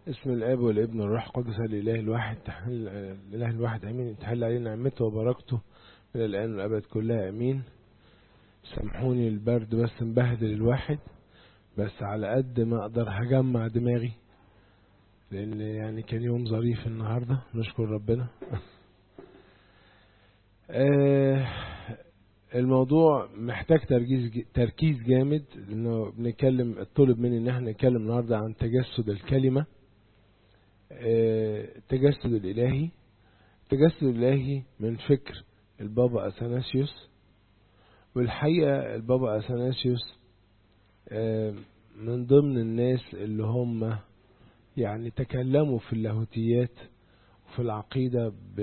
اسم الاب والابن والروح القدس الاله الواحد تحل الاله الواحد امين تحل علينا نعمته وبركته الى الان والابد كلها امين سامحوني البرد بس مبهدل الواحد بس على قد ما اقدر هجمع دماغي لان يعني كان يوم ظريف النهارده نشكر ربنا آه الموضوع محتاج تركيز تركيز جامد لانه بنتكلم الطلب مني ان احنا نتكلم النهارده عن تجسد الكلمه التجسد الالهي التجسد الالهي من فكر البابا اثناسيوس والحقيقه البابا اثناسيوس من ضمن الناس اللي هم يعني تكلموا في اللاهوتيات وفي العقيده ب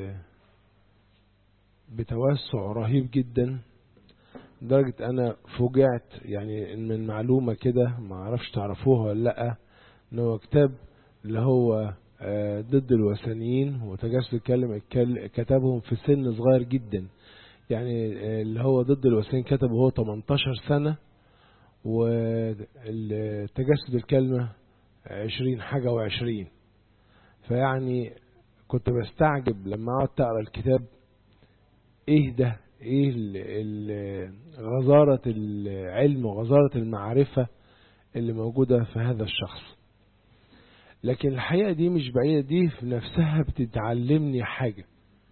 بتوسع رهيب جدا لدرجة أنا فوجعت يعني من معلومة كده ما أعرفش تعرفوها ولا لأ إن هو كتاب اللي هو ضد الوثنيين وتجسد الكلمة كتبهم في سن صغير جدا يعني اللي هو ضد الوثنيين كتبه هو 18 سنة والتجسد الكلمة 20 حاجة وعشرين فيعني كنت بستعجب لما قعدت أقرأ الكتاب ايه ده ايه ال ال غزارة العلم وغزارة المعرفة اللي موجودة في هذا الشخص لكن الحقيقة دي مش بعيدة دي في نفسها بتتعلمني حاجة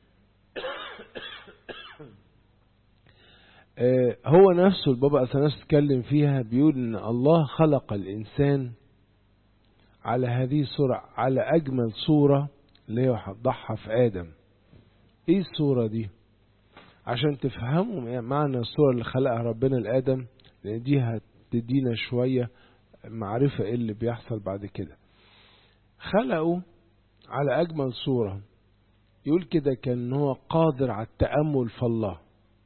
هو نفسه البابا أثناس اتكلم فيها بيقول ان الله خلق الانسان على هذه الصورة على اجمل صورة اللي هي وضحها في ادم ايه الصورة دي عشان تفهموا معنى الصورة اللي خلقها ربنا لآدم لأن دي هتدينا شوية معرفة إيه اللي بيحصل بعد كده خلقوا على أجمل صورة يقول كده كان هو قادر على التأمل في الله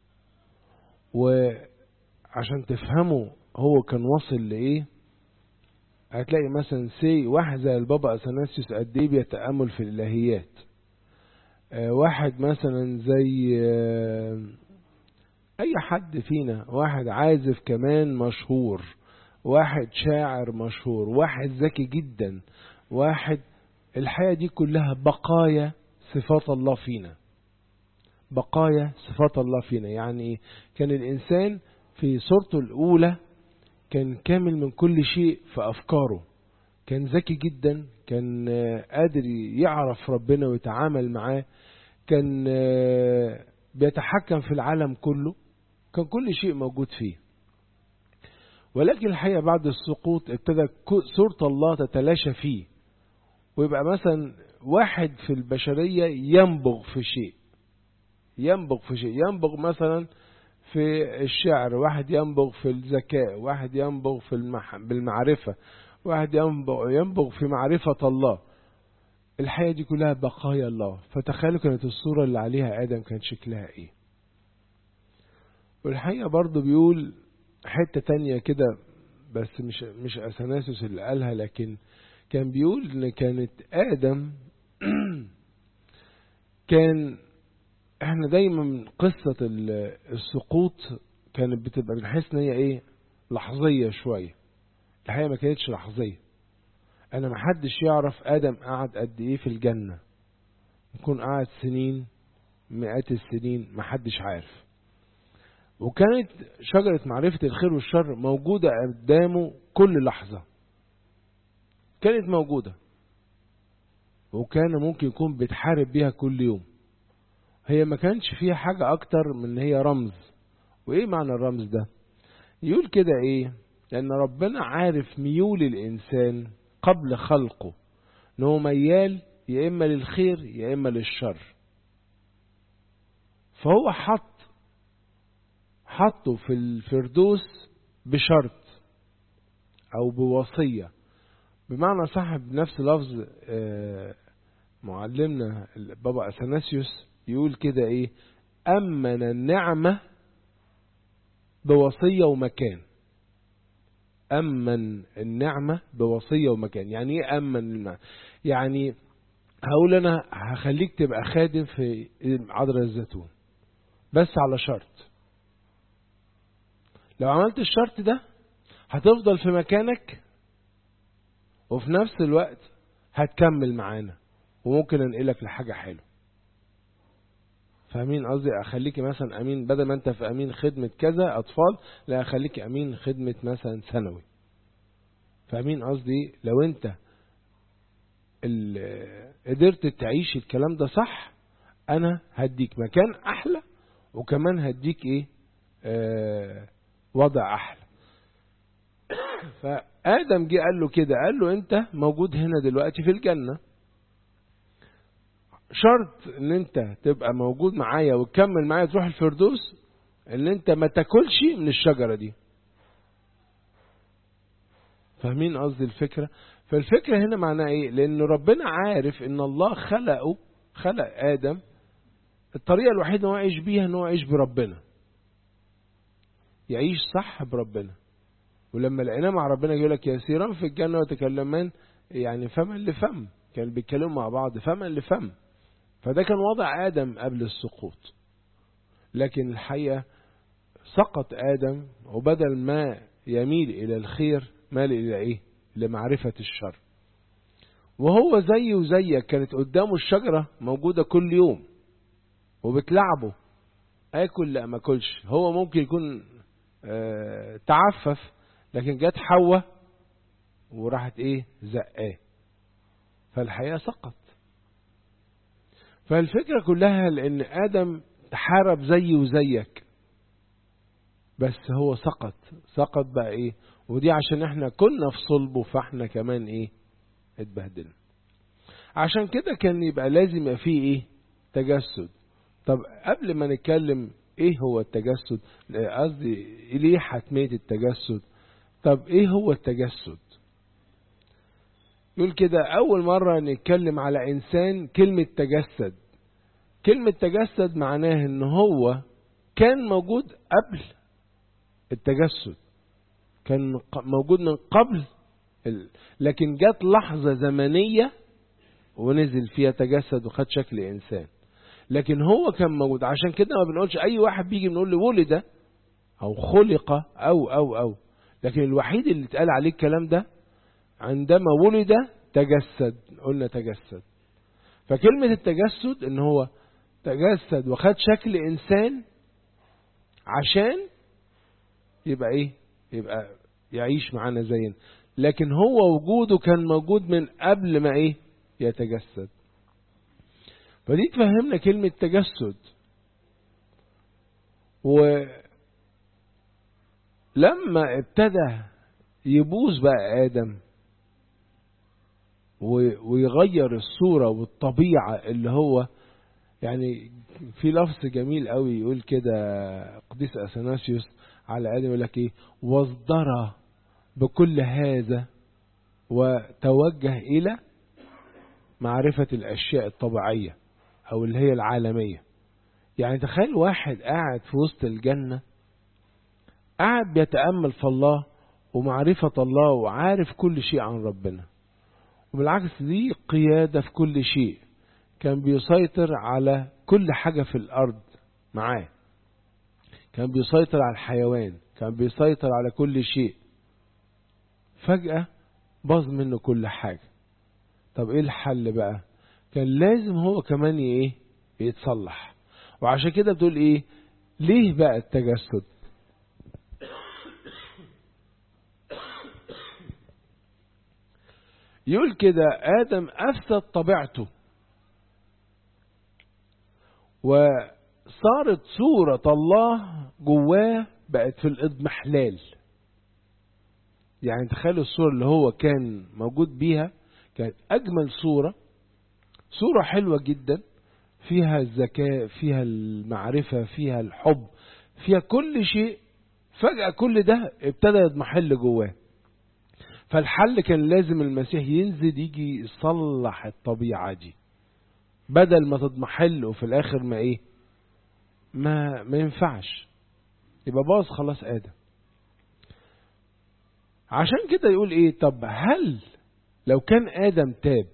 وعشان تفهموا هو كان واصل لإيه هتلاقي مثلا سي واحد زي البابا أثناسيوس قد إيه بيتأمل في الإلهيات واحد مثلا زي اي حد فينا واحد عازف كمان مشهور واحد شاعر مشهور واحد ذكي جدا واحد الحياة دي كلها بقايا صفات الله فينا بقايا صفات الله فينا يعني كان الإنسان في صورته الأولى كان كامل من كل شيء في أفكاره كان ذكي جدا كان قادر يعرف ربنا ويتعامل معاه كان بيتحكم في العالم كله كان كل شيء موجود فيه ولكن الحقيقة بعد السقوط ابتدى صورة الله تتلاشى فيه ويبقى مثلا واحد في البشرية ينبغ في شيء ينبغ في شيء ينبغ مثلا في الشعر واحد ينبغ في الذكاء واحد ينبغ في المح... بالمعرفة واحد ينبغ, ينبغ في معرفة الله الحياة دي كلها بقايا الله فتخيلوا كانت الصورة اللي عليها آدم كان شكلها ايه والحقيقة برضه بيقول حتة تانية كده بس مش مش أثناسيوس اللي قالها لكن كان بيقول ان كانت آدم كان احنا دايما قصة السقوط كانت بتبقى بنحس ان هي ايه لحظية شوية الحقيقة ما كانتش لحظية انا ما حدش يعرف ادم قعد قد ايه في الجنة يكون قعد سنين مئات السنين ما حدش عارف وكانت شجرة معرفة الخير والشر موجودة قدامه كل لحظة كانت موجودة وكان ممكن يكون بيتحارب بيها كل يوم هي ما كانش فيها حاجة اكتر من هي رمز وايه معنى الرمز ده يقول كده ايه لان ربنا عارف ميول الانسان قبل خلقه ان هو ميال يا اما للخير يا اما للشر فهو حط حطه في الفردوس بشرط او بوصية بمعنى صاحب نفس لفظ معلمنا بابا اثناسيوس يقول كده ايه امن النعمة بوصية ومكان أمن النعمة بوصية ومكان يعني إيه أمن النعمة يعني هقول أنا هخليك تبقى خادم في عذراء الزيتون بس على شرط لو عملت الشرط ده هتفضل في مكانك وفي نفس الوقت هتكمل معانا وممكن انقلك لحاجة حلوة فاهمين قصدي اخليكي مثلا امين بدل ما انت في امين خدمة كذا اطفال لا اخليك امين خدمة مثلا ثانوي فاهمين قصدي لو انت قدرت تعيش الكلام ده صح انا هديك مكان احلى وكمان هديك ايه آه وضع احلى فادم جه قال له كده قال له انت موجود هنا دلوقتي في الجنه شرط ان انت تبقى موجود معايا وتكمل معايا تروح الفردوس ان انت ما تاكلش من الشجره دي فاهمين قصدي الفكره فالفكره هنا معناها ايه لان ربنا عارف ان الله خلقه خلق ادم الطريقه الوحيده ان هو يعيش بيها ان هو يعيش بربنا يعيش صح بربنا ولما لقيناه مع ربنا يقول لك يسيران في الجنه وتكلمان يعني فما لفم كانوا بيتكلموا مع بعض فما لفم فده كان وضع آدم قبل السقوط لكن الحقيقة سقط آدم وبدل ما يميل إلى الخير مال إلى إيه لمعرفة الشر وهو زيه وزيك كانت قدامه الشجرة موجودة كل يوم وبتلعبه آكل لا ما أكلش هو ممكن يكون آه تعفف لكن جت حواء وراحت إيه زقاه فالحقيقة سقط فالفكرة كلها لأن آدم تحارب زي وزيك بس هو سقط سقط بقى إيه ودي عشان احنا كنا في صلبه فاحنا كمان إيه اتبهدلنا عشان كده كان يبقى لازم يبقى فيه إيه تجسد طب قبل ما نتكلم إيه هو التجسد قصدي ليه حتمية التجسد طب إيه هو التجسد يقول كده أول مرة نتكلم على إنسان كلمة تجسد كلمة تجسد معناه إن هو كان موجود قبل التجسد كان موجود من قبل لكن جت لحظة زمنية ونزل فيها تجسد وخد شكل إنسان لكن هو كان موجود عشان كده ما بنقولش أي واحد بيجي بنقول له ولد أو خلق أو أو أو لكن الوحيد اللي اتقال عليه الكلام ده عندما ولد تجسد قلنا تجسد فكلمة التجسد ان هو تجسد وخد شكل انسان عشان يبقى ايه يبقى يعيش معانا زينا لكن هو وجوده كان موجود من قبل ما ايه يتجسد فدي تفهمنا كلمة تجسد ولما ابتدى يبوظ بقى آدم ويغير الصورة والطبيعة اللي هو يعني في لفظ جميل قوي يقول كده قديس أثناسيوس على آدم يقول لك إيه واصدر بكل هذا وتوجه إلى معرفة الأشياء الطبيعية أو اللي هي العالمية يعني تخيل واحد قاعد في وسط الجنة قاعد بيتأمل في الله ومعرفة الله وعارف كل شيء عن ربنا وبالعكس دي قيادة في كل شيء كان بيسيطر على كل حاجة في الأرض معاه كان بيسيطر على الحيوان كان بيسيطر على كل شيء فجأة باظ منه كل حاجة طب ايه الحل بقى كان لازم هو كمان ايه يتصلح وعشان كده بتقول ايه ليه بقى التجسد يقول كده آدم أفسد طبيعته وصارت صورة الله جواه بقت في الإضمحلال يعني تخيلوا الصورة اللي هو كان موجود بيها كانت أجمل صورة صورة حلوة جدا فيها الذكاء فيها المعرفة فيها الحب فيها كل شيء فجأة كل ده ابتدى يضمحل جواه فالحل كان لازم المسيح ينزل يجي يصلح الطبيعة دي بدل ما تضمحل وفي الآخر ما إيه ما ما ينفعش يبقى باظ خلاص آدم عشان كده يقول إيه طب هل لو كان آدم تاب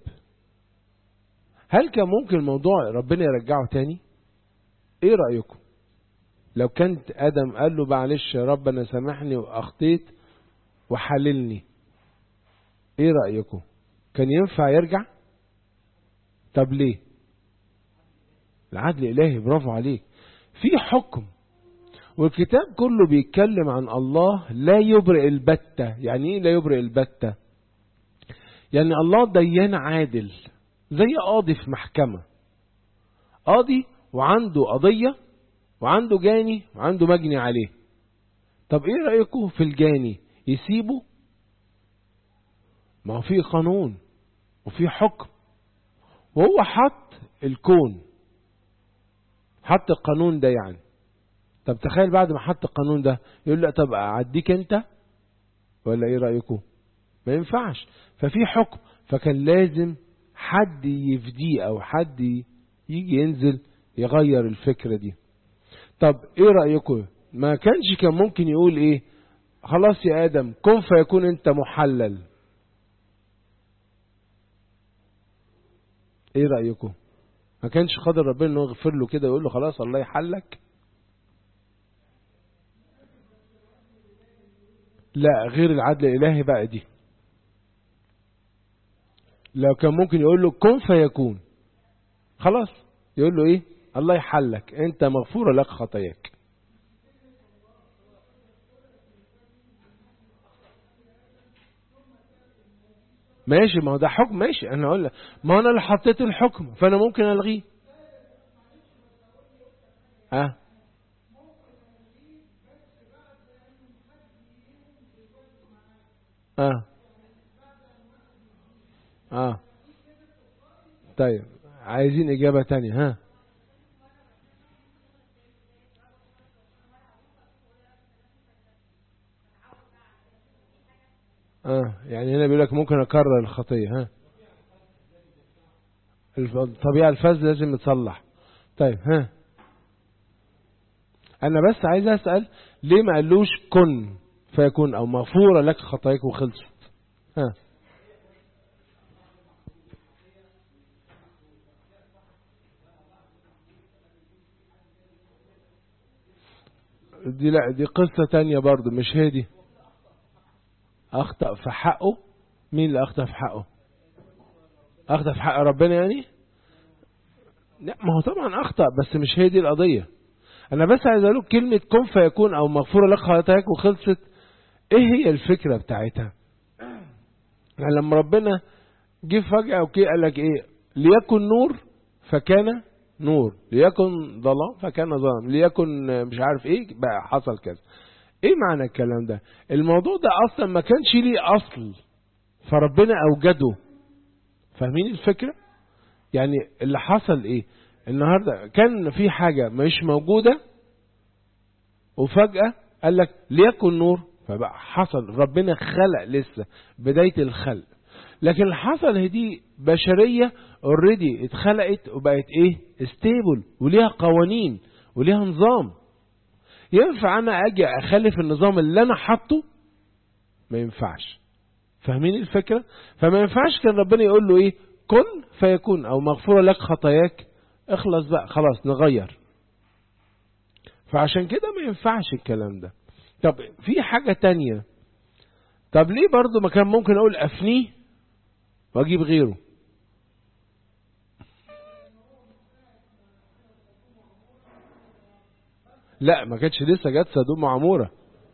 هل كان ممكن الموضوع ربنا يرجعه تاني ايه رأيكم لو كانت آدم قال له معلش يا رب أنا سامحني وأخطيت وحللني ايه رأيكم كان ينفع يرجع طب ليه العدل الالهي برافو عليك في حكم والكتاب كله بيتكلم عن الله لا يبرئ البتة يعني ايه لا يبرئ البتة يعني الله ديان عادل زي قاضي في محكمة قاضي وعنده قضية وعنده جاني وعنده مجني عليه طب ايه رأيكم في الجاني يسيبه ما هو في قانون وفي حكم وهو حط الكون حط القانون ده يعني طب تخيل بعد ما حط القانون ده يقول لا طب اعديك انت ولا ايه رايكم ما ينفعش ففي حكم فكان لازم حد يفديه او حد يجي ينزل يغير الفكره دي طب ايه رايكم ما كانش كان ممكن يقول ايه خلاص يا ادم كن فيكون انت محلل ايه رايكم ما كانش قادر ربنا انه يغفر له كده ويقول له خلاص الله يحلك لا غير العدل الالهي بقى دي لو كان ممكن يقول له كن فيكون خلاص يقول له ايه الله يحلك انت مغفورة لك خطاياك ماشي ما هو ده حكم ماشي انا اقول لك ما انا اللي حطيت الحكم فانا ممكن الغيه ها اه اه طيب عايزين اجابة تانية ها اه يعني هنا بيقول لك ممكن اكرر الخطيه ها الطبيعه الفاسده لازم يتصلح طيب ها انا بس عايز اسال ليه ما قالوش كن فيكون او مغفوره لك خطاياك وخلصت ها دي لا دي قصة تانية برضو مش هي دي أخطأ في حقه مين اللي أخطأ في حقه أخطأ في حق ربنا يعني لا ما هو طبعا أخطأ بس مش هي دي القضية أنا بس عايز أقول كلمة كن فيكون أو مغفورة لك خطاياك وخلصت إيه هي الفكرة بتاعتها يعني لما ربنا جه فجأة وكي قال لك إيه ليكن نور فكان نور ليكن ظلام فكان ظلام ليكن مش عارف ايه بقى حصل كذا ايه معنى الكلام ده الموضوع ده اصلا ما كانش ليه اصل فربنا اوجده فاهمين الفكرة يعني اللي حصل ايه النهاردة كان في حاجة مش موجودة وفجأة قال لك ليكن نور فبقى حصل ربنا خلق لسه بداية الخلق لكن اللي حصل هي دي بشرية اوريدي اتخلقت وبقت ايه ستيبل وليها قوانين وليها نظام ينفع انا اجي اخلف النظام اللي انا حاطه ما ينفعش فاهمين الفكرة فما ينفعش كان ربنا يقول له ايه كن فيكون او مغفورة لك خطاياك اخلص بقى خلاص نغير فعشان كده ما ينفعش الكلام ده طب في حاجة تانية طب ليه برضو ما كان ممكن اقول افنيه واجيب غيره لا ما كانتش لسه جت سدوم وعموره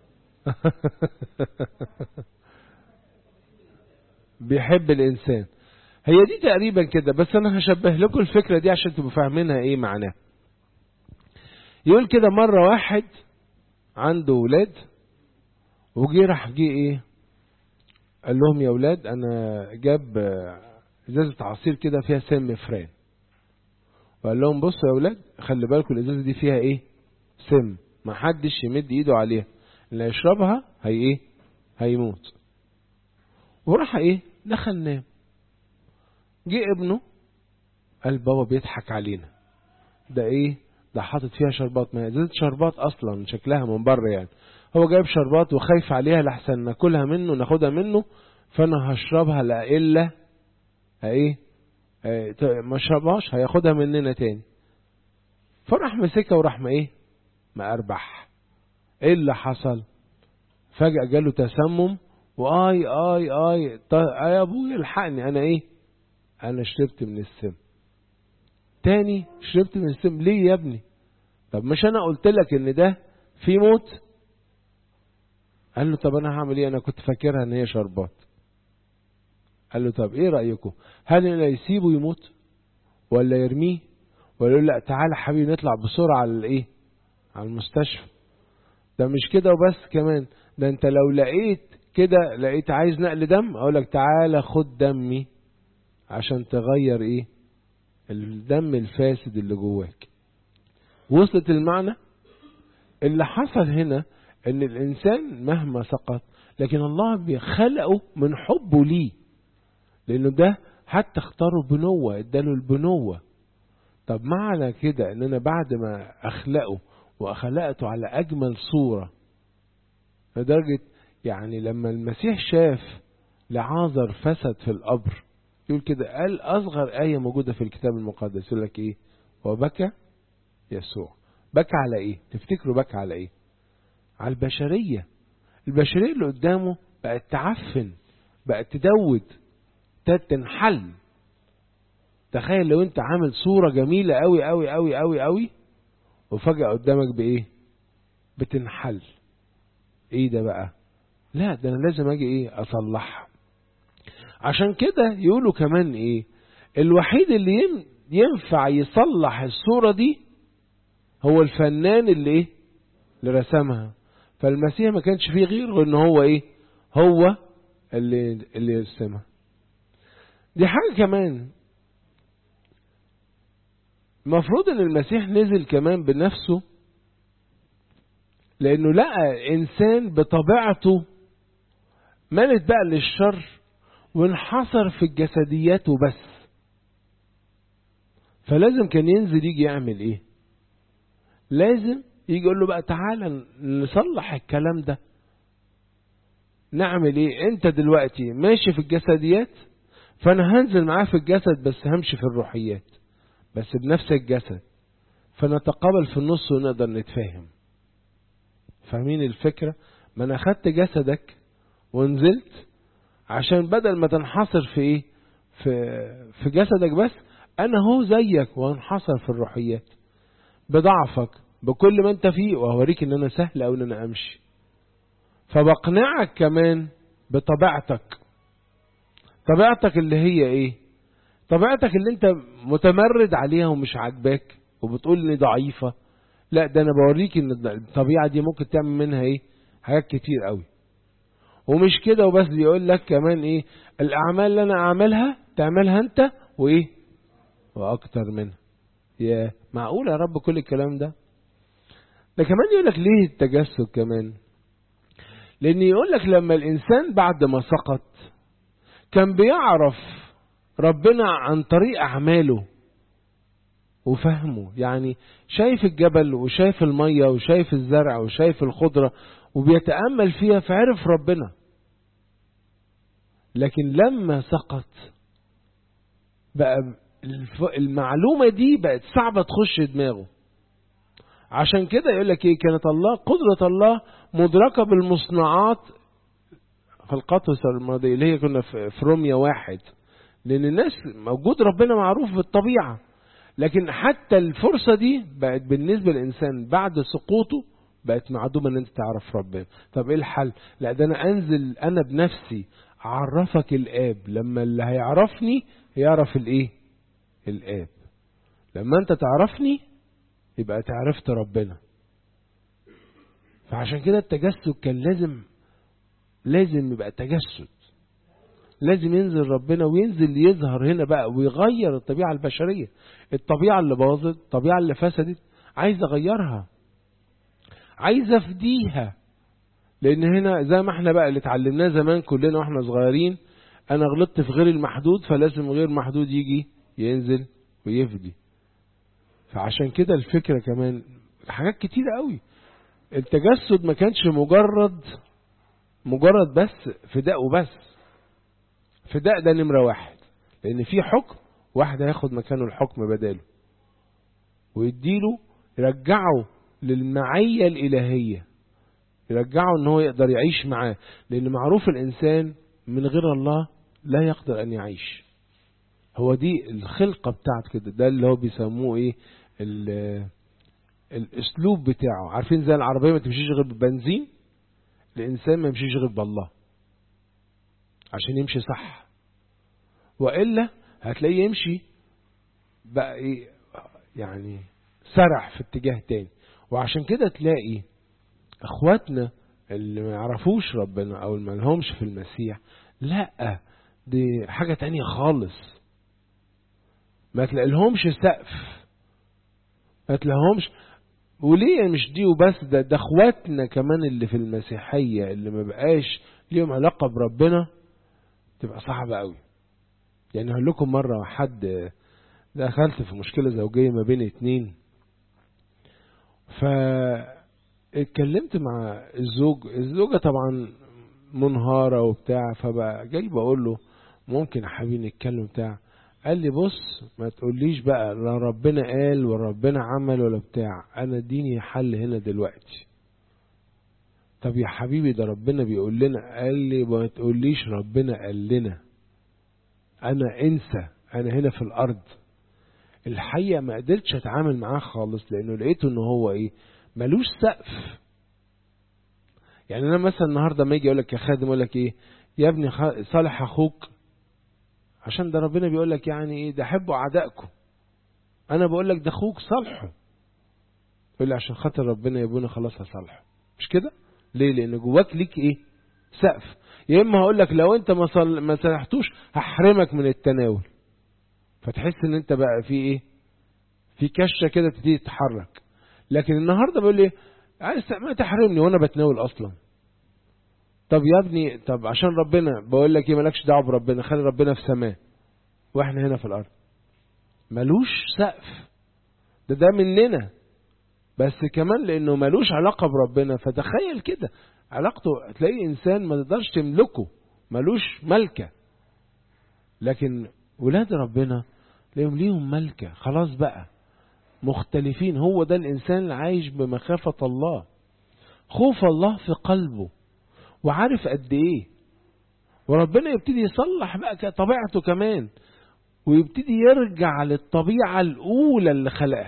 بيحب الانسان هي دي تقريبا كده بس انا هشبه لكم الفكره دي عشان تبقوا فاهمينها ايه معناها يقول كده مره واحد عنده ولاد وجي راح جه ايه قال لهم يا ولاد انا جاب ازازه عصير كده فيها سم فران وقال لهم بصوا يا ولاد خلي بالكم الازازه دي فيها ايه سم ما حدش يمد ايده عليها اللي يشربها هي ايه هيموت وراح ايه دخل نام جه ابنه قال بابا بيضحك علينا ده ايه ده حاطط فيها شربات ما ازازه شربات اصلا شكلها من بره يعني هو جايب شربات وخايف عليها لحسن ناكلها منه ناخدها منه فانا هشربها لا الا ايه اه ما شربهاش هياخدها مننا تاني فراح مسكها وراح ما ايه ما اربح ايه اللي حصل فجأة جاله تسمم واي اي اي طيب يا ابويا الحقني انا ايه انا شربت من السم تاني شربت من السم ليه يا ابني طب مش انا قلت لك ان ده في موت قال له طب انا هعمل ايه انا كنت فاكرها ان هي شربات قال له طب ايه رايكم هل انا يسيبه يموت ولا يرميه ولا يقول لا تعالى حبيبي نطلع بسرعه على الايه على المستشفى ده مش كده وبس كمان ده انت لو لقيت كده لقيت عايز نقل دم اقول لك تعالى خد دمي عشان تغير ايه الدم الفاسد اللي جواك وصلت المعنى اللي حصل هنا ان الانسان مهما سقط لكن الله بيخلقه من حبه ليه لانه ده حتى اختاره بنوة اداله البنوة طب معنى كده ان انا بعد ما اخلقه واخلقته على اجمل صورة لدرجة يعني لما المسيح شاف لعازر فسد في القبر يقول كده قال اصغر آية موجودة في الكتاب المقدس يقول لك ايه وبكى يسوع بكى على ايه تفتكروا بكى على ايه على البشرية البشرية اللي قدامه بقت تعفن بقت تدود تنحل تخيل لو انت عامل صورة جميلة قوي قوي قوي قوي قوي وفجأة قدامك بايه بتنحل ايه ده بقى لا ده انا لازم اجي ايه اصلحها عشان كده يقولوا كمان ايه الوحيد اللي ينفع يصلح الصورة دي هو الفنان اللي ايه اللي رسمها فالمسيح ما كانش فيه غير ان هو ايه هو اللي اللي يرسمها دي حاجة كمان المفروض ان المسيح نزل كمان بنفسه لانه لقى انسان بطبيعته مالت بقى للشر وانحصر في الجسديات وبس فلازم كان ينزل يجي يعمل ايه لازم يجي يقول له بقى تعالى نصلح الكلام ده نعمل ايه انت دلوقتي ماشي في الجسديات فانا هنزل معاه في الجسد بس همشي في الروحيات بس بنفس الجسد فنتقابل في النص ونقدر نتفاهم فاهمين الفكرة ما انا خدت جسدك ونزلت عشان بدل ما تنحصر في ايه في, في جسدك بس انا هو زيك وانحصر في الروحيات بضعفك بكل ما انت فيه وهوريك ان انا سهل او ان انا امشي فبقنعك كمان بطبيعتك طبيعتك اللي هي ايه طبيعتك اللي انت متمرد عليها ومش عاجباك وبتقول اني ضعيفة لا ده انا بوريك ان الطبيعة دي ممكن تعمل منها ايه حاجات كتير قوي ومش كده وبس بيقول لك كمان ايه الاعمال اللي انا اعملها تعملها انت وايه واكتر منها يا معقول يا رب كل الكلام ده ده كمان يقول لك ليه التجسد كمان لان يقول لك لما الانسان بعد ما سقط كان بيعرف ربنا عن طريق اعماله وفهمه يعني شايف الجبل وشايف المية وشايف الزرع وشايف الخضرة وبيتأمل فيها فعرف ربنا لكن لما سقط بقى المعلومة دي بقت صعبة تخش دماغه عشان كده يقول لك ايه كانت الله قدرة الله مدركة بالمصنعات خلقته الماضية اللي هي كنا في روميا واحد لأن الناس موجود ربنا معروف بالطبيعة لكن حتى الفرصة دي بقت بالنسبة للإنسان بعد سقوطه بقت معدومة ان انت تعرف ربنا طب ايه الحل لا ده انا انزل انا بنفسي اعرفك الاب لما اللي هيعرفني يعرف الايه الاب لما انت تعرفني يبقى تعرفت ربنا فعشان كده التجسد كان لازم لازم يبقى تجسد لازم ينزل ربنا وينزل يظهر هنا بقى ويغير الطبيعة البشرية الطبيعة اللي باظت الطبيعة اللي فسدت عايز اغيرها عايز افديها لان هنا زي ما احنا بقى اللي اتعلمناه زمان كلنا واحنا صغيرين انا غلطت في غير المحدود فلازم غير محدود يجي ينزل ويفدي فعشان كده الفكرة كمان حاجات كتير قوي التجسد ما كانش مجرد مجرد بس فداء وبس فداء ده نمرة واحد لان في حكم واحد هياخد مكانه الحكم بداله ويديله يرجعه للمعية الإلهية يرجعه ان هو يقدر يعيش معاه لان معروف الانسان من غير الله لا يقدر ان يعيش هو دي الخلقة بتاعت كده ده اللي هو بيسموه ايه الاسلوب بتاعه عارفين زي العربية ما تمشيش غير بالبنزين الانسان ما يمشيش غير بالله عشان يمشي صح وإلا هتلاقيه يمشي بقى ايه يعني سرح في اتجاه تاني وعشان كده تلاقي اخواتنا اللي ما يعرفوش ربنا او اللي ما لهمش في المسيح لا دي حاجة تانية خالص ما تلاقي لهمش سقف ما تلاقيهمش وليه مش دي وبس ده ده اخواتنا كمان اللي في المسيحية اللي ما بقاش ليهم علاقة بربنا تبقى صعبة قوي يعني هقول لكم مرة حد دخلت في مشكلة زوجية ما بين اتنين فاتكلمت مع الزوج الزوجة طبعا منهارة وبتاع فبقى جاي بقول له ممكن يا حبيبي نتكلم بتاع قال لي بص ما تقوليش بقى لا ربنا قال ولا ربنا عمل ولا بتاع انا اديني حل هنا دلوقتي طب يا حبيبي ده ربنا بيقول لنا قال لي ما تقوليش ربنا قال لنا انا انسى انا هنا في الارض الحقيقه ما قدرتش اتعامل معاه خالص لانه لقيته ان هو ايه ملوش سقف يعني انا مثلا النهارده ما يجي يقول لك يا خادم يقول لك ايه يا ابني صالح اخوك عشان ده ربنا بيقول لك يعني ايه ده حبوا اعدائكم انا بقول لك ده اخوك صالحه يقول لي عشان خاطر ربنا يا ابونا خلاص هصالحه مش كده ليه لان جواك ليك ايه سقف يا اما هقول لك لو انت ما صل... ما صلحتوش هحرمك من التناول فتحس ان انت بقى في ايه في كشه كده تبتدي تتحرك لكن النهارده بيقول لي عايز ما تحرمني وانا بتناول اصلا طب يا ابني طب عشان ربنا بقول لك ايه مالكش دعوه بربنا خلي ربنا في سماه واحنا هنا في الارض ملوش سقف ده ده مننا بس كمان لانه ملوش علاقه بربنا فتخيل كده علاقته تلاقي انسان ما تقدرش تملكه ملوش ملكه لكن ولاد ربنا ليهم ليهم ملكه خلاص بقى مختلفين هو ده الانسان اللي عايش بمخافه الله خوف الله في قلبه وعارف قد ايه وربنا يبتدي يصلح بقى طبيعته كمان ويبتدي يرجع للطبيعة الأولى اللي خلقها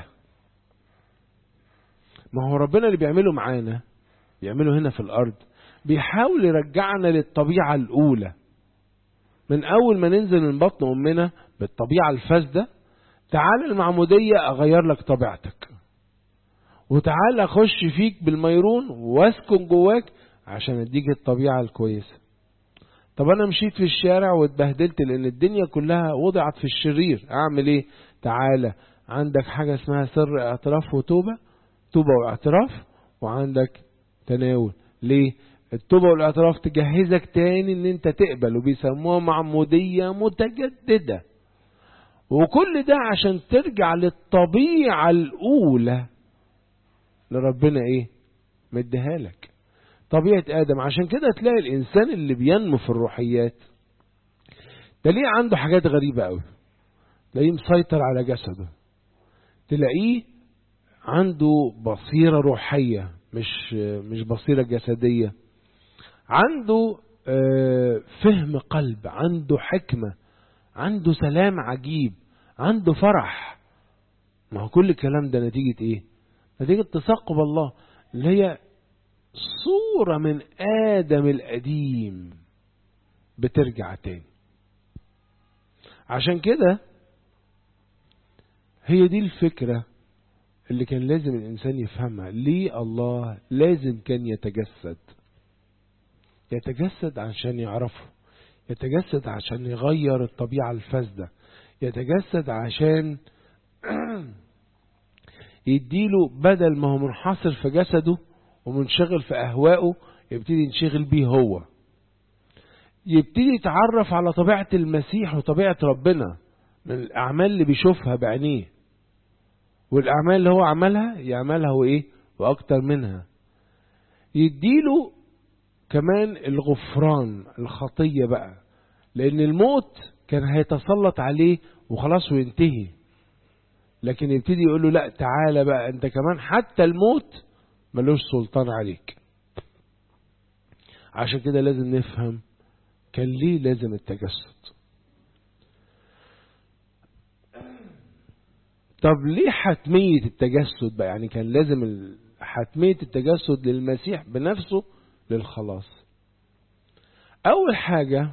ما هو ربنا اللي بيعمله معانا بيعمله هنا في الأرض بيحاول يرجعنا للطبيعة الأولى من أول ما ننزل من بطن أمنا بالطبيعة الفاسدة تعال المعمودية أغير لك طبيعتك وتعال أخش فيك بالميرون واسكن جواك عشان اديك الطبيعة الكويسة طب انا مشيت في الشارع واتبهدلت لان الدنيا كلها وضعت في الشرير اعمل ايه تعالى عندك حاجة اسمها سر اعتراف وتوبة توبة واعتراف وعندك تناول ليه التوبة والاعتراف تجهزك تاني ان انت تقبل وبيسموها معمودية متجددة وكل ده عشان ترجع للطبيعة الاولى لربنا ايه مديها لك طبيعة آدم عشان كده تلاقي الإنسان اللي بينمو في الروحيات تلاقيه عنده حاجات غريبة قوي تلاقيه مسيطر على جسده تلاقيه عنده بصيرة روحية مش مش بصيرة جسدية عنده فهم قلب عنده حكمة عنده سلام عجيب عنده فرح ما هو كل الكلام ده نتيجة ايه نتيجة تثقب الله اللي هي صورة من آدم القديم بترجع تاني عشان كده هي دي الفكرة اللي كان لازم الإنسان يفهمها ليه الله لازم كان يتجسد يتجسد عشان يعرفه يتجسد عشان يغير الطبيعة الفاسدة يتجسد عشان يديله بدل ما هو منحصر في جسده ومنشغل في أهوائه يبتدي ينشغل بيه هو يبتدي يتعرف على طبيعة المسيح وطبيعة ربنا من الأعمال اللي بيشوفها بعينيه والأعمال اللي هو عملها يعملها وإيه وأكتر منها يديله كمان الغفران الخطية بقى لأن الموت كان هيتسلط عليه وخلاص وينتهي لكن يبتدي يقول له لا تعالى بقى انت كمان حتى الموت ملوش سلطان عليك عشان كده لازم نفهم كان ليه لازم التجسد طب ليه حتمية التجسد بقى يعني كان لازم حتمية التجسد للمسيح بنفسه للخلاص أول حاجة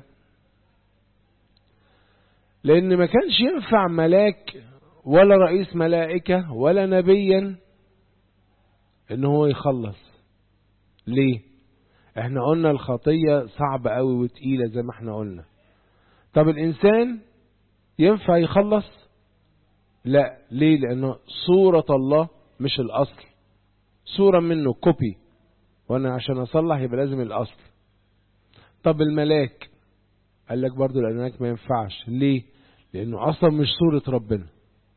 لأن ما كانش ينفع ملاك ولا رئيس ملائكة ولا نبيا إن هو يخلص ليه؟ احنا قلنا الخطية صعبة قوي وتقيلة زي ما احنا قلنا طب الإنسان ينفع يخلص؟ لا ليه؟ لأنه صورة الله مش الأصل صورة منه كوبي وأنا عشان أصلح يبقى لازم الأصل طب الملاك قال لك برضو الملاك ما ينفعش ليه؟ لأنه أصلا مش صورة ربنا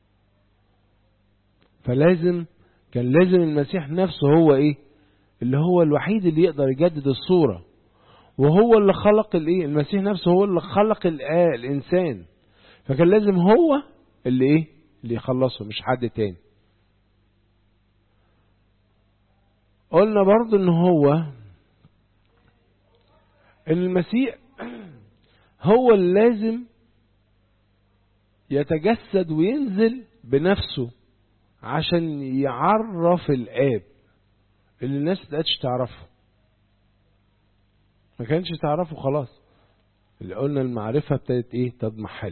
فلازم كان لازم المسيح نفسه هو إيه؟ اللي هو الوحيد اللي يقدر يجدد الصورة وهو اللي خلق الايه المسيح نفسه هو اللي خلق الانسان فكان لازم هو اللي ايه اللي يخلصه مش حد تاني قلنا برضو ان هو ان المسيح هو اللي لازم يتجسد وينزل بنفسه عشان يعرف الآب اللي الناس متقدرش تعرفه ما كانش تعرفه خلاص اللي قلنا المعرفة ابتدت ايه تضمحل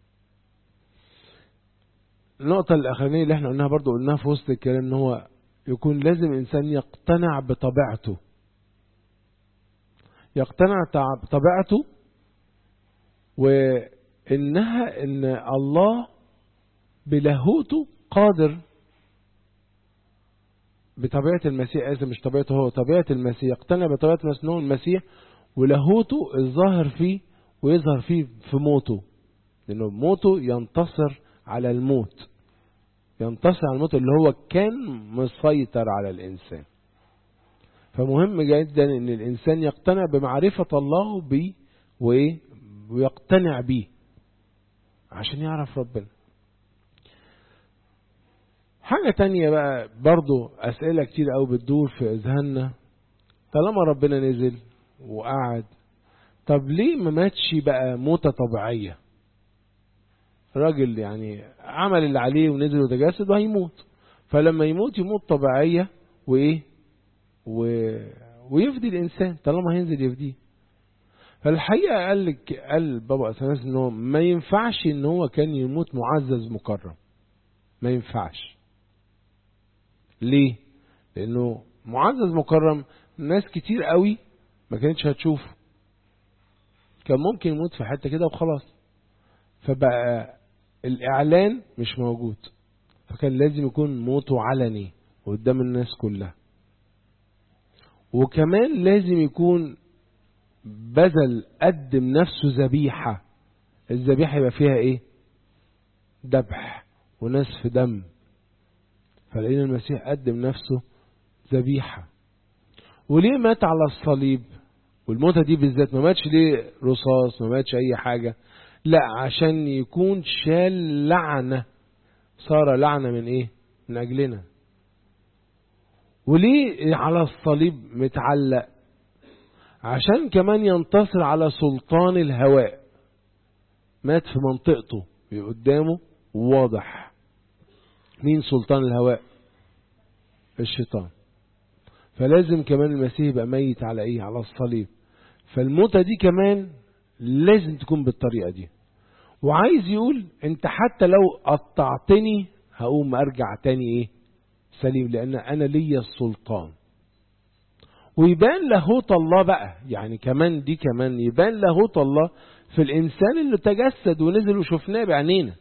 النقطة الأخرانية اللي احنا قلناها برضو قلناها في وسط الكلام ان هو يكون لازم إنسان يقتنع بطبيعته يقتنع بطبيعته وإنها إن الله بلاهوته قادر بطبيعة المسيح آسف مش طبيعته هو طبيعة المسيح يقتنع بطبيعة مسنون المسيح ولاهوته الظاهر فيه ويظهر فيه في موته لأنه موته ينتصر على الموت ينتصر على الموت اللي هو كان مسيطر على الإنسان فمهم جدا ان الانسان يقتنع بمعرفة الله بيه وايه ويقتنع بيه عشان يعرف ربنا حاجة تانية بقى برضو اسئلة كتير قوي بتدور في اذهاننا طالما ربنا نزل وقعد طب ليه ما ماتش بقى موتة طبيعية راجل يعني عمل اللي عليه ونزل وتجسد وهيموت فلما يموت يموت طبيعية وايه و... ويفدي الإنسان طالما هينزل يفديه فالحقيقة قال لك قال بابا أثناس إنه ما ينفعش إن هو كان يموت معزز مكرم ما ينفعش ليه؟ لأنه معزز مكرم ناس كتير قوي ما كانتش هتشوفه كان ممكن يموت في حتة كده وخلاص فبقى الإعلان مش موجود فكان لازم يكون موته علني قدام الناس كلها وكمان لازم يكون بذل قدم نفسه ذبيحة الذبيحة يبقى فيها ايه ذبح ونسف دم فلقينا المسيح قدم نفسه ذبيحة وليه مات على الصليب والموتة دي بالذات ما ماتش ليه رصاص ما ماتش اي حاجة لا عشان يكون شال لعنة صار لعنة من ايه من اجلنا وليه على الصليب متعلق عشان كمان ينتصر على سلطان الهواء مات في منطقته قدامه واضح مين سلطان الهواء الشيطان فلازم كمان المسيح يبقى ميت على ايه على الصليب فالموتة دي كمان لازم تكون بالطريقة دي وعايز يقول انت حتى لو قطعتني هقوم ارجع تاني ايه سليم لأن أنا ليا السلطان ويبان لاهوت الله بقى يعني كمان دي كمان يبان لاهوت الله في الإنسان اللي تجسد ونزل وشفناه بعينينا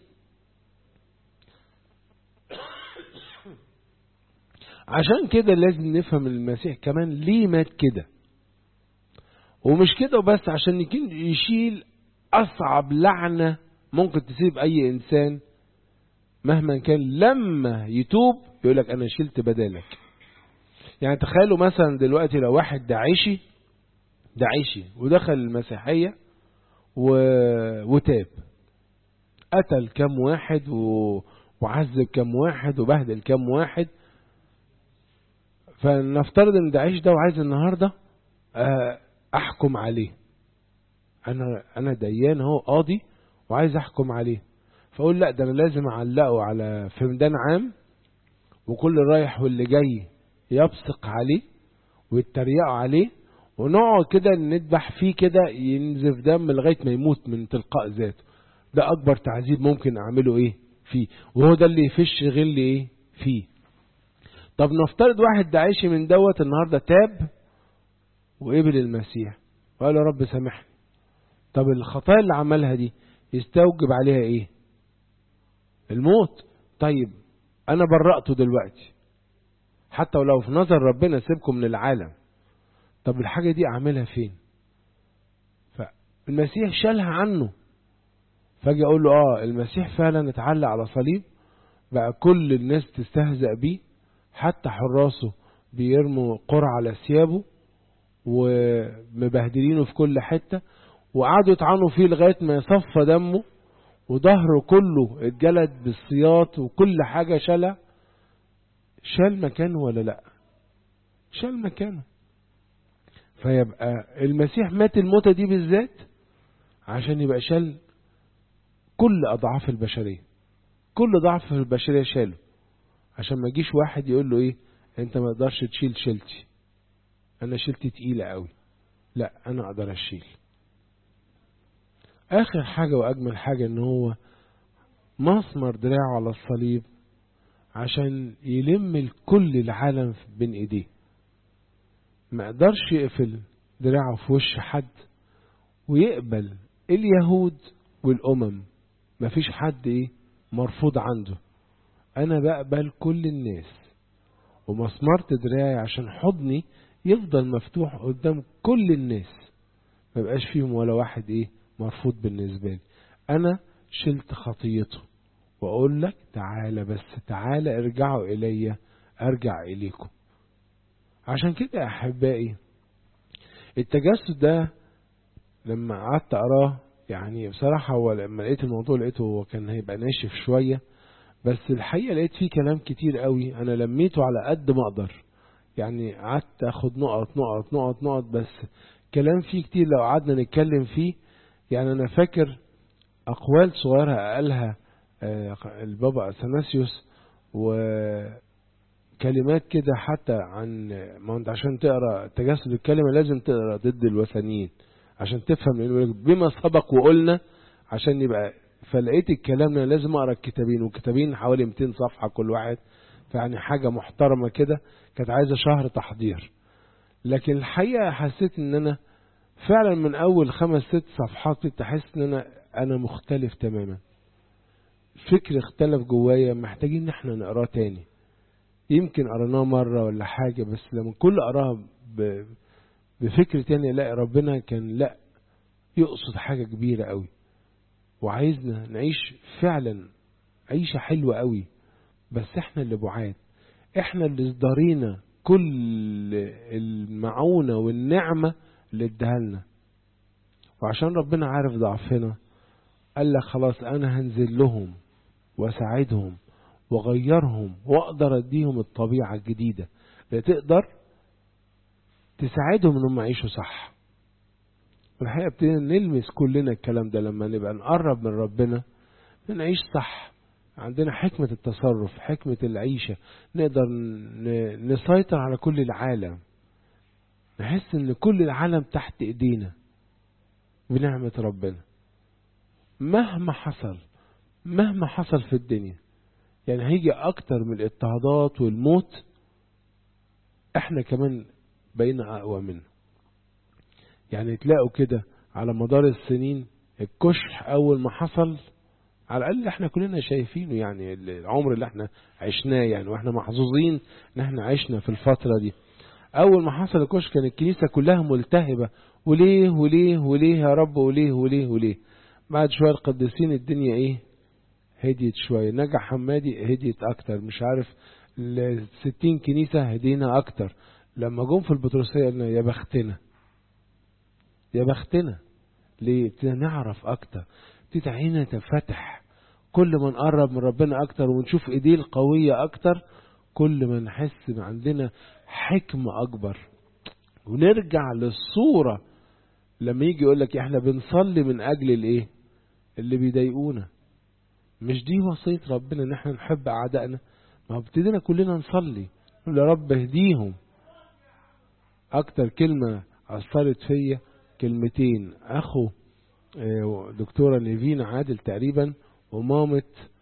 عشان كده لازم نفهم المسيح كمان ليه مات كده ومش كده وبس عشان يكون يشيل أصعب لعنة ممكن تسيب أي إنسان مهما كان لما يتوب يقول لك انا شلت بدالك يعني تخيلوا مثلا دلوقتي لو واحد داعشي داعشي ودخل المسيحية و... وتاب قتل كم واحد و... وعذب كم واحد وبهدل كم واحد فنفترض ان داعش ده وعايز النهارده احكم عليه انا انا ديان اهو قاضي وعايز احكم عليه فأقول لا ده أنا لازم أعلقه على فمدان عام وكل رايح واللي جاي يبصق عليه ويتريقوا عليه ونقعد كده نذبح فيه كده ينزف دم لغاية ما يموت من تلقاء ذاته ده أكبر تعذيب ممكن أعمله إيه فيه وهو ده اللي يفش غل إيه فيه طب نفترض واحد داعشي من دوت النهاردة تاب وقبل المسيح وقال يا رب سامحني طب الخطايا اللي عملها دي يستوجب عليها ايه الموت طيب انا برأته دلوقتي حتى ولو في نظر ربنا سيبكم من العالم طب الحاجة دي اعملها فين فالمسيح شالها عنه فاجي اقول له اه المسيح فعلا اتعلق على صليب بقى كل الناس تستهزأ بيه حتى حراسه بيرموا قرع على ثيابه ومبهدلينه في كل حتة وقعدوا يطعنوا فيه لغاية ما يصفى دمه وظهره كله اتجلد بالسياط وكل حاجة شالها شال مكانه ولا لا شال مكانه فيبقى المسيح مات الموتة دي بالذات عشان يبقى شال كل أضعاف البشرية كل ضعف في البشرية شاله عشان ما يجيش واحد يقول له ايه انت ما تقدرش تشيل شيلتي انا شيلتي تقيلة قوي لا انا اقدر اشيل اخر حاجة واجمل حاجة ان هو مسمر دراعه على الصليب عشان يلم كل العالم بين ايديه ما قدرش يقفل دراعه في وش حد ويقبل اليهود والامم مفيش حد ايه مرفوض عنده انا بقبل كل الناس ومسمرت دراعي عشان حضني يفضل مفتوح قدام كل الناس ما بقاش فيهم ولا واحد ايه مرفوض بالنسبة لي انا شلت خطيته واقول لك تعالى بس تعالى ارجعوا الي ارجع اليكم عشان كده يا احبائي التجسد ده لما قعدت اقراه يعني بصراحة هو لما لقيت الموضوع لقيته هو كان هيبقى ناشف شوية بس الحقيقة لقيت فيه كلام كتير قوي انا لميته على قد ما اقدر يعني قعدت اخد نقط نقط نقط نقط بس كلام فيه كتير لو قعدنا نتكلم فيه يعني انا فاكر اقوال صغيرة قالها البابا اثناسيوس وكلمات كده حتى عن ما انت عشان تقرا تجسد الكلمة لازم تقرا ضد الوثنيين عشان تفهم بما سبق وقلنا عشان يبقى فلقيت الكلام انا لازم اقرا الكتابين والكتابين حوالي 200 صفحه كل واحد فيعني حاجه محترمه كده كانت عايزه شهر تحضير لكن الحقيقه حسيت ان انا فعلا من اول خمس ست صفحات تحس ان انا انا مختلف تماما فكر اختلف جوايا محتاجين ان احنا نقراه تاني يمكن قريناه مره ولا حاجه بس لما كل قراها بفكر تاني الاقي ربنا كان لا يقصد حاجه كبيره قوي وعايزنا نعيش فعلا عيشة حلوة قوي بس احنا اللي بعاد احنا اللي ازدرينا كل المعونة والنعمة اللي اداها لنا وعشان ربنا عارف ضعفنا قال لك خلاص انا هنزل لهم واساعدهم واغيرهم واقدر اديهم الطبيعة الجديدة اللي تقدر تساعدهم انهم يعيشوا صح والحقيقة ابتدينا نلمس كلنا الكلام ده لما نبقى نقرب من ربنا نعيش صح عندنا حكمة التصرف حكمة العيشة نقدر نسيطر على كل العالم نحس ان كل العالم تحت ايدينا بنعمة ربنا مهما حصل مهما حصل في الدنيا يعني هيجي اكتر من الاضطهادات والموت احنا كمان بقينا اقوى منه يعني تلاقوا كده على مدار السنين الكشح اول ما حصل على الاقل احنا كلنا شايفينه يعني العمر اللي احنا عشناه يعني واحنا محظوظين ان احنا عشنا في الفتره دي اول ما حصل الكشح كان الكنيسه كلها ملتهبه وليه وليه وليه يا رب وليه وليه وليه بعد شويه القديسين الدنيا ايه هديت شويه نجا حمادي هديت اكتر مش عارف ال 60 كنيسه هدينا اكتر لما جم في البطرسيه قلنا يا بختنا يا بختنا ليه ابتدينا نعرف اكتر ابتدت عيننا تنفتح كل ما نقرب من ربنا اكتر ونشوف ايديه القويه اكتر كل ما نحس ان عندنا حكمه اكبر ونرجع للصوره لما يجي يقول لك احنا بنصلي من اجل الايه اللي بيضايقونا مش دي وصية ربنا ان احنا نحب اعدائنا ما هو ابتدينا كلنا نصلي نقول يا رب اهديهم اكتر كلمة اثرت فيا كلمتين اخو دكتورة نيفين عادل تقريبا ومامة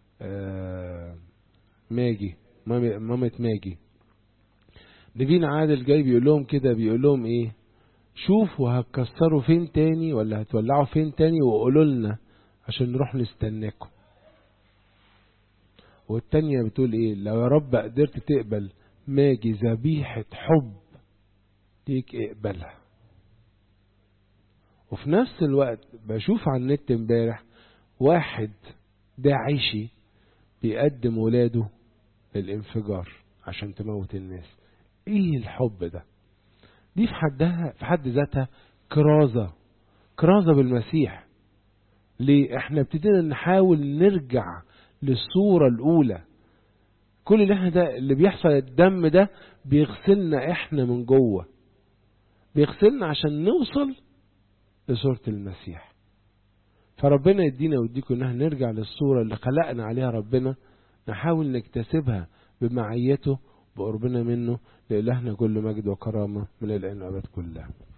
ماجي مامة ماجي نيفين عادل جاي بيقول لهم كده بيقول لهم ايه شوفوا هتكسروا فين تاني ولا هتولعوا فين تاني وقولوا لنا عشان نروح نستناكم والتانية بتقول ايه لو يا رب قدرت تقبل ماجي ذبيحة حب ليك اقبلها وفي نفس الوقت بشوف على النت امبارح واحد داعشي بيقدم ولاده للانفجار عشان تموت الناس ايه الحب ده دي في حدها في حد ذاتها كرازة كرازة بالمسيح ليه احنا ابتدينا نحاول نرجع للصورة الاولى كل اللي احنا ده اللي بيحصل الدم ده بيغسلنا احنا من جوه بيغسلنا عشان نوصل لصورة المسيح فربنا يدينا ويديكم ان احنا نرجع للصورة اللي خلقنا عليها ربنا نحاول نكتسبها بمعيته بقربنا منه لإلهنا كل مجد وكرامة من الآن أبد كلها